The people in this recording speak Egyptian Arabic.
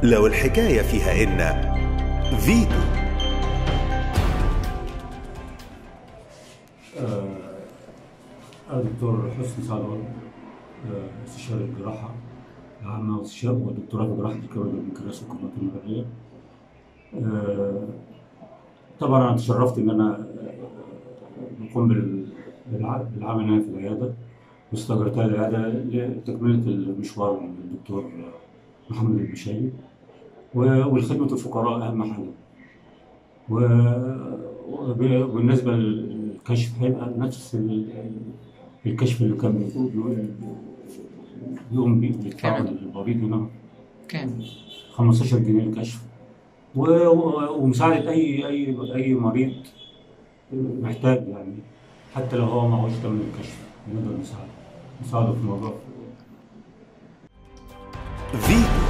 لو الحكاية فيها إن فيتو أنا دكتور حسني صالون آه، استشاري الجراحة العامة واستشاري ودكتوراه في جراحة الكبد والبنكرياس والقنوات المرئية. آه، طبعا أنا تشرفت إن أنا آه، بقوم بال- بالع- بالعمل هنا في العيادة واستأجرتها العيادة لتكملة المشوار من الدكتور محمد البشايري و- والخدمة الفقراء أهم حاجة. و- وبالنسبة للكشف هيبقى نفس ال- الكشف اللي كان بيقول- بيقوم بيه بيدفعه كامل. للمريض هنا كامل 15 جنيه الكشف و- و- ومساعدة أي أي أي مريض محتاج يعني حتى لو هو معهوش ثمن الكشف نقدر نساعده نساعده في الموضوع فيتو